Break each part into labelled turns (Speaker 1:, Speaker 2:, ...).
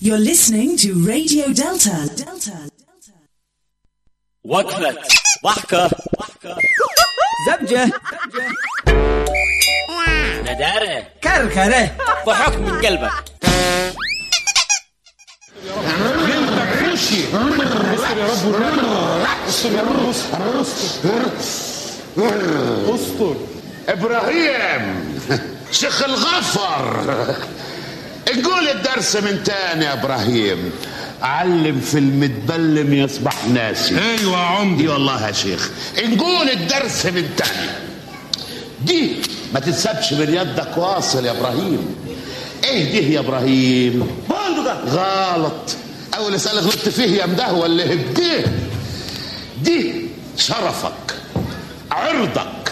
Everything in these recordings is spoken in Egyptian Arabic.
Speaker 1: You're listening to Radio Delta. Delta.
Speaker 2: وقفة ضحكة
Speaker 3: زبجة
Speaker 2: ندارة
Speaker 3: كركرة
Speaker 2: ضحك من قلبك
Speaker 4: ابراهيم شيخ الغفر نقول الدرس من تاني يا ابراهيم علم في المتبلم يصبح ناسي
Speaker 5: ايوه يا عمدي
Speaker 4: دي والله يا شيخ نقول الدرس من تاني دي ما تتسابش من يدك واصل يا ابراهيم ايه دي يا ابراهيم غلط اول اسئله غلطت فيه يا مدهوى اللي هديه دي شرفك عرضك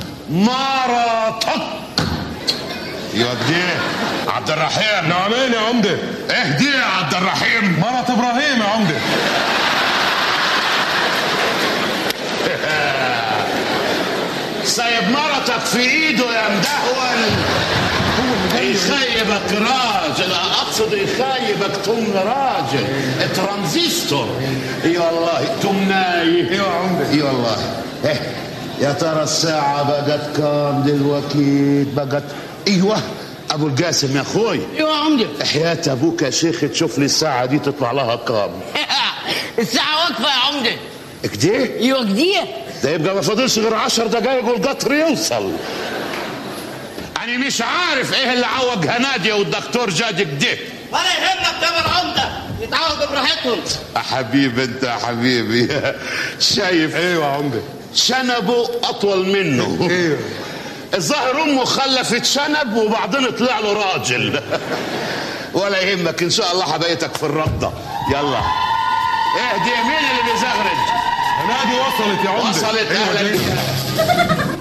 Speaker 4: مراتك يوديه عبد الرحيم
Speaker 5: نعمين يا عمدي
Speaker 4: اهدي يا عبد الرحيم
Speaker 5: مرات ابراهيم يا عمدي
Speaker 4: سايب مرتك في ايده يا مدهول يخيبك راجل اقصد يخيبك تمن راجل ترانزستور اي والله تمناي
Speaker 5: ايوه يا عمدي
Speaker 4: اي والله إيه يا ترى الساعة بقت كام دلوقتي بقت ايوه ابو القاسم يا اخوي
Speaker 6: ايوه يا عمدي
Speaker 4: حياة ابوك يا شيخ تشوف لي الساعة دي تطلع لها كام
Speaker 6: الساعة واقفة يا عمدي
Speaker 4: كده
Speaker 6: ايوه كديه
Speaker 4: ده يبقى ما فاضلش غير عشر دقايق والقطر يوصل انا مش عارف ايه اللي عوج هنادية والدكتور جاد كده
Speaker 6: ولا يهمك تامر عمدة يتعوضوا براحتهم
Speaker 4: يا حبيبي انت يا حبيبي شايف
Speaker 5: ايوه يا عمدي
Speaker 4: شنبه اطول منه
Speaker 5: ايوه
Speaker 4: الظاهر امه خلفت شنب وبعدين طلع له راجل ولا يهمك ان شاء الله حبايتك في الرده يلا ايه دي مين اللي بيزغرد
Speaker 5: هنادي وصلت يا عمدي
Speaker 4: وصلت
Speaker 5: أيوة
Speaker 4: اهلا
Speaker 5: دي.
Speaker 4: بيها